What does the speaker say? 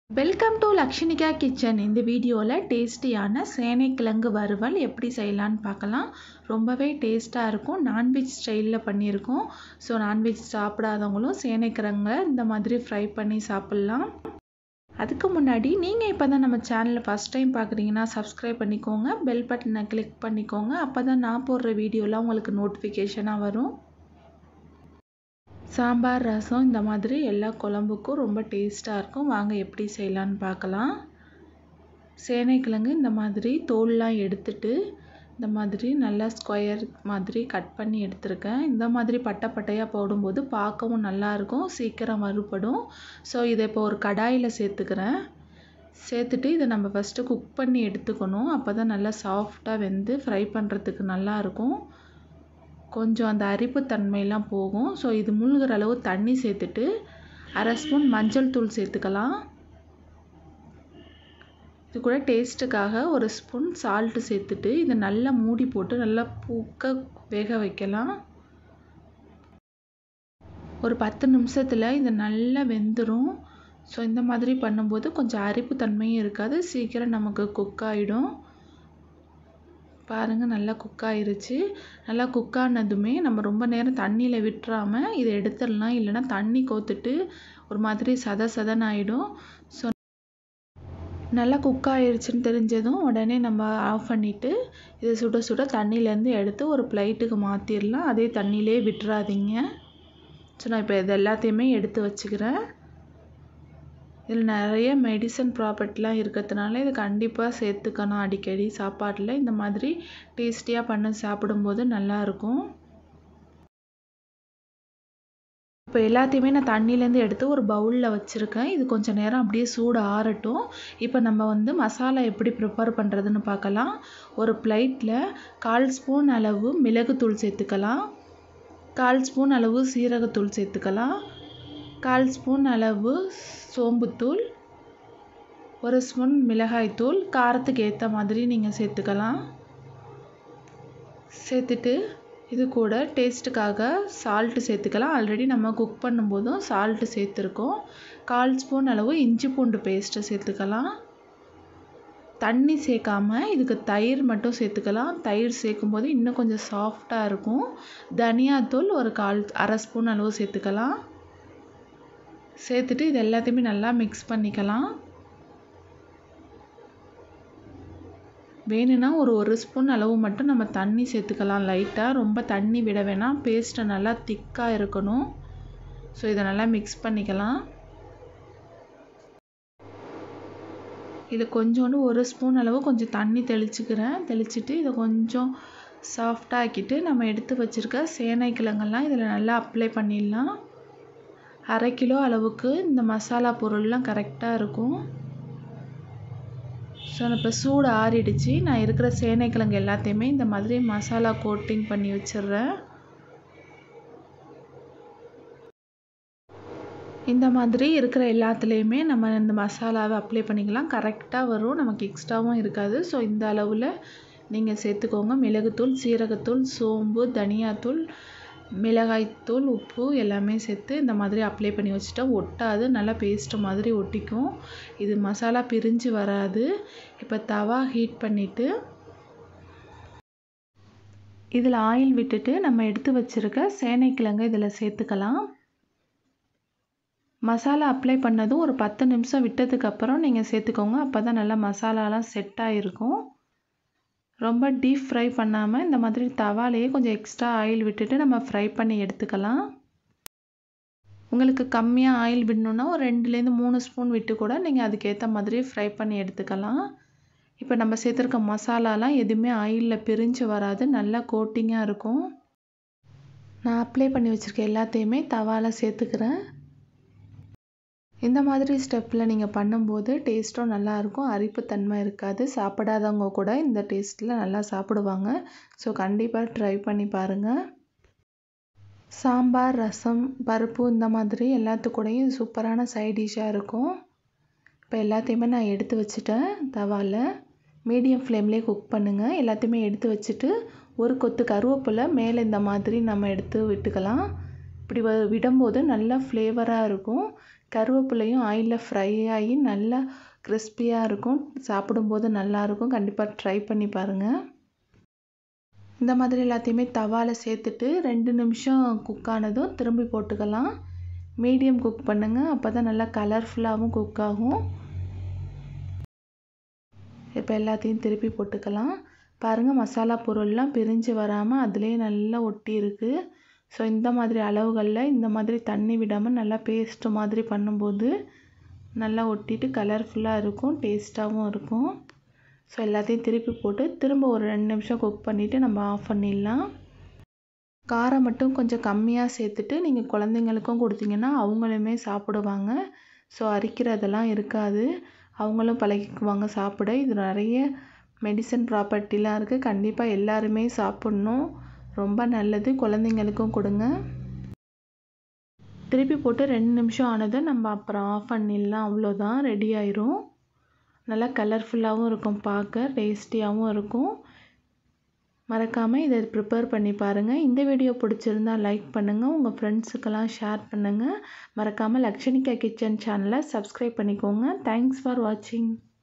welcome to Lakshanika kitchen இந்த வீடியோவில் டேஸ்டியான சேனைக்கிழங்கு வறுவல் எப்படி செய்யலான்னு பார்க்கலாம் ரொம்பவே டேஸ்ட்டாக இருக்கும் நான்வெஜ் ஸ்டைலில் பண்ணியிருக்கோம் ஸோ நான்வெஜ் சாப்பிடாதவங்களும் சேனைக்கிழங்க இந்த மாதிரி ஃப்ரை பண்ணி சாப்பிட்லாம் அதுக்கு முன்னாடி நீங்கள் இப்போ தான் நம்ம சேனலில் ஃபஸ்ட் டைம் பார்க்குறீங்கன்னா சப்ஸ்கிரைப் பண்ணிக்கோங்க பெல் பட்டனை கிளிக் பண்ணிக்கோங்க அப்போ தான் நான் போடுற வீடியோலாம் உங்களுக்கு நோட்டிஃபிகேஷனாக வரும் சாம்பார் ரசம் இந்த மாதிரி எல்லா குழம்புக்கும் ரொம்ப டேஸ்ட்டாக இருக்கும் வாங்க எப்படி செய்யலான்னு பார்க்கலாம் சேனைக்கிழங்கு இந்த மாதிரி தோல்லாம் எடுத்துட்டு இந்த மாதிரி நல்லா ஸ்கொயர் மாதிரி கட் பண்ணி எடுத்திருக்கேன் இந்த மாதிரி பட்டை பட்டையாக போடும்போது பார்க்கவும் நல்லாயிருக்கும் சீக்கிரம் வறுபடும் ஸோ இதை இப்போ ஒரு கடாயில் சேர்த்துக்கிறேன் சேர்த்துட்டு இதை நம்ம ஃபஸ்ட்டு குக் பண்ணி எடுத்துக்கணும் அப்போ தான் நல்லா சாஃப்டாக வெந்து ஃப்ரை பண்ணுறதுக்கு நல்லாயிருக்கும் கொஞ்சம் அந்த அரிப்பு தன்மையெல்லாம் போகும் ஸோ இது முழுகிற அளவு தண்ணி சேர்த்துட்டு அரை ஸ்பூன் மஞ்சள் தூள் சேர்த்துக்கலாம் இது கூட டேஸ்ட்டுக்காக ஒரு ஸ்பூன் சால்ட்டு சேர்த்துட்டு இதை நல்லா மூடி போட்டு நல்லா பூக்க வேக வைக்கலாம் ஒரு பத்து நிமிஷத்தில் இது நல்லா வெந்துடும் ஸோ இந்த மாதிரி பண்ணும்போது கொஞ்சம் அரிப்பு தன்மையும் இருக்காது சீக்கிரம் நமக்கு குக் ஆகிடும் பாருங்கள் நல்லா குக் ஆயிருச்சு நல்லா குக் ஆனதுமே நம்ம ரொம்ப நேரம் தண்ணியில் விட்டுறாமல் இதை எடுத்துடலாம் இல்லைன்னா தண்ணி கோத்துட்டு ஒரு மாதிரி சத சதன்னு ஆகிடும் ஸோ நல்லா குக் ஆயிருச்சுன்னு தெரிஞ்சதும் உடனே நம்ம ஆஃப் பண்ணிவிட்டு இதை சுட சுட தண்ணியிலேருந்து எடுத்து ஒரு பிளைட்டுக்கு மாற்றிடலாம் அதே தண்ணியிலே விட்டுறாதீங்க ஸோ நான் இப்போ இது எல்லாத்தையுமே எடுத்து வச்சுக்கிறேன் இதில் நிறைய மெடிசன் ப்ராப்பர்ட்டிலாம் இருக்கிறதுனால இது கண்டிப்பாக சேர்த்துக்கணும் அடிக்கடி சாப்பாட்டில் இந்த மாதிரி டேஸ்டியாக பண்ணி சாப்பிடும்போது நல்லாயிருக்கும் இப்போ எல்லாத்தையுமே நான் தண்ணியிலேருந்து எடுத்து ஒரு பவுலில் வச்சுருக்கேன் இது கொஞ்சம் நேரம் அப்படியே சூடு ஆறட்டும் இப்போ நம்ம வந்து மசாலா எப்படி ப்ரிப்பேர் பண்ணுறதுன்னு பார்க்கலாம் ஒரு பிளேட்டில் கால் ஸ்பூன் அளவு மிளகுத்தூள் சேர்த்துக்கலாம் கால் ஸ்பூன் அளவு சீரகத்தூள் சேர்த்துக்கலாம் கால் ஸ்பூன் அளவு சோம்புத்தூள் ஒரு ஸ்பூன் மிளகாய்த்தூள் காரத்துக்கு ஏற்ற மாதிரி நீங்கள் சேர்த்துக்கலாம் சேர்த்துட்டு இது கூட டேஸ்ட்டுக்காக சால்ட்டு சேர்த்துக்கலாம் ஆல்ரெடி நம்ம குக் பண்ணும்போதும் சால்ட்டு சேர்த்துருக்கோம் கால் ஸ்பூன் அளவு இஞ்சி பூண்டு பேஸ்ட்டை சேர்த்துக்கலாம் தண்ணி சேர்க்காம இதுக்கு தயிர் மட்டும் சேர்த்துக்கலாம் தயிர் சேர்க்கும்போது இன்னும் கொஞ்சம் சாஃப்டாக இருக்கும் தனியாத்தூள் ஒரு கால் அரை ஸ்பூன் அளவு சேர்த்துக்கலாம் சேர்த்துட்டு இது எல்லாத்தையுமே நல்லா மிக்ஸ் பண்ணிக்கலாம் வேணும்னா ஒரு ஒரு ஸ்பூன் அளவு மட்டும் நம்ம தண்ணி சேர்த்துக்கலாம் லைட்டாக ரொம்ப தண்ணி விட வேணாம் பேஸ்ட்டை நல்லா திக்காக இருக்கணும் ஸோ இதை நல்லா மிக்ஸ் பண்ணிக்கலாம் இது கொஞ்சோண்டு ஒரு ஸ்பூன் அளவு கொஞ்சம் தண்ணி தெளிச்சுக்கிறேன் தெளிச்சுட்டு இதை கொஞ்சம் சாஃப்டாக்கிட்டு நம்ம எடுத்து வச்சுருக்க சேனை கிழங்கெல்லாம் இதில் நல்லா அப்ளை பண்ணிடலாம் அரை கிலோ அளவுக்கு இந்த மசாலா பொருள்லாம் கரெக்டாக இருக்கும் ஸோ இப்போ சூடு ஆறிடுச்சு நான் இருக்கிற சேனைக்கிழங்கு எல்லாத்தையுமே இந்த மாதிரி மசாலா கோட்டிங் பண்ணி வச்சிடுறேன் இந்த மாதிரி இருக்கிற எல்லாத்துலேயுமே நம்ம இந்த மசாலாவை அப்ளை பண்ணிக்கலாம் கரெக்டாக வரும் நமக்கு எக்ஸ்ட்ராவும் இருக்காது ஸோ இந்த அளவில் நீங்கள் சேர்த்துக்கோங்க மிளகுத்தூள் சீரகத்தூள் சோம்பு தனியாத்தூள் மிளகாய்த்தூள் உப்பு எல்லாமே சேர்த்து இந்த மாதிரி அப்ளை பண்ணி வச்சுட்டா ஒட்டாது நல்லா பேஸ்ட்டு மாதிரி ஒட்டிக்கும் இது மசாலா பிரிஞ்சு வராது இப்போ தவா ஹீட் பண்ணிவிட்டு இதில் ஆயில் விட்டுட்டு நம்ம எடுத்து வச்சுருக்க சேனைக்கிழங்கு இதில் சேர்த்துக்கலாம் மசாலா அப்ளை பண்ணதும் ஒரு பத்து நிமிஷம் விட்டதுக்கப்புறம் நீங்கள் சேர்த்துக்கோங்க அப்போ தான் நல்லா மசாலாலாம் செட் ஆகிருக்கும் ரொம்ப டீப் ஃப்ரை பண்ணாமல் இந்த மாதிரி தவாலேயே கொஞ்சம் எக்ஸ்ட்ரா ஆயில் விட்டுட்டு நம்ம ஃப்ரை பண்ணி எடுத்துக்கலாம் உங்களுக்கு கம்மியாக ஆயில் விடணுன்னா ஒரு ரெண்டுலேருந்து மூணு ஸ்பூன் விட்டு கூட நீங்கள் அதுக்கேற்ற மாதிரி ஃப்ரை பண்ணி எடுத்துக்கலாம் இப்போ நம்ம சேர்த்துருக்க மசாலாலாம் எதுவுமே ஆயிலில் பிரிஞ்சு வராது நல்லா கோட்டிங்காக இருக்கும் நான் அப்ளை பண்ணி வச்சுருக்க எல்லாத்தையுமே தவாவில் சேர்த்துக்கிறேன் இந்த மாதிரி ஸ்டெப்பில் நீங்கள் பண்ணும்போது டேஸ்ட்டும் நல்லாயிருக்கும் அரிப்புத்தன்மை இருக்காது சாப்பிடாதவங்க கூட இந்த டேஸ்ட்டில் நல்லா சாப்பிடுவாங்க ஸோ கண்டிப்பாக ட்ரை பண்ணி பாருங்கள் சாம்பார் ரசம் பருப்பு இந்த மாதிரி எல்லாத்துக்கூடையும் சூப்பரான சைட் டிஷ்ஷாக இருக்கும் இப்போ எல்லாத்தையுமே நான் எடுத்து வச்சுட்டேன் தவாவில் மீடியம் ஃப்ளேம்லேயே குக் பண்ணுங்கள் எல்லாத்தையுமே எடுத்து வச்சுட்டு ஒரு கொத்து கருவேப்பிலை மேலே இந்த மாதிரி நம்ம எடுத்து விட்டுக்கலாம் இப்படி விடும்போது நல்லா ஃப்ளேவராக இருக்கும் கருவேப்பிலையும் ஆயிலில் ஃப்ரை ஆகி நல்லா கிறிஸ்பியாக இருக்கும் சாப்பிடும்போது நல்லாயிருக்கும் கண்டிப்பாக ட்ரை பண்ணி பாருங்கள் இந்த மாதிரி எல்லாத்தையுமே தவாவில் சேர்த்துட்டு ரெண்டு நிமிஷம் குக் ஆனதும் திரும்பி போட்டுக்கலாம் மீடியம் குக் பண்ணுங்கள் அப்போ தான் நல்லா கலர்ஃபுல்லாகவும் குக் ஆகும் இப்போ எல்லாத்தையும் திருப்பி போட்டுக்கலாம் பாருங்கள் மசாலா பொருள்லாம் பிரிஞ்சு வராமல் அதுலேயே நல்லா ஒட்டி இருக்குது ஸோ இந்த மாதிரி அளவுகளில் இந்த மாதிரி தண்ணி விடாமல் நல்லா பேஸ்ட்டு மாதிரி பண்ணும்போது நல்லா ஒட்டிட்டு கலர்ஃபுல்லாக இருக்கும் டேஸ்ட்டாகவும் இருக்கும் ஸோ எல்லாத்தையும் திருப்பி போட்டு திரும்ப ஒரு ரெண்டு நிமிஷம் குக் பண்ணிவிட்டு நம்ம ஆஃப் பண்ணிடலாம் காரம் மட்டும் கொஞ்சம் கம்மியாக சேர்த்துட்டு நீங்கள் குழந்தைங்களுக்கும் கொடுத்தீங்கன்னா அவங்களுமே சாப்பிடுவாங்க ஸோ அரிக்கிறதெல்லாம் இருக்காது அவங்களும் பழகிக்குவாங்க சாப்பிட இது நிறைய மெடிசன் ப்ராப்பர்ட்டிலாம் இருக்குது கண்டிப்பாக எல்லாருமே சாப்பிட்ணும் ரொம்ப நல்லது குழந்தைங்களுக்கும் கொடுங்க திருப்பி போட்டு ரெண்டு நிமிஷம் ஆனதும் நம்ம அப்புறம் ஆஃப் பண்ணிடலாம் அவ்வளோதான் ரெடி ஆயிரும் நல்லா கலர்ஃபுல்லாகவும் இருக்கும் பார்க்க டேஸ்டியாகவும் இருக்கும் மறக்காமல் இதை ப்ரிப்பேர் பண்ணி பாருங்கள் இந்த வீடியோ பிடிச்சிருந்தா லைக் பண்ணுங்கள் உங்கள் ஃப்ரெண்ட்ஸுக்கெல்லாம் ஷேர் பண்ணுங்கள் மறக்காமல் லக்ஷணிகா கிச்சன் சேனலை சப்ஸ்கிரைப் பண்ணிக்கோங்க தேங்க்ஸ் ஃபார் வாட்சிங்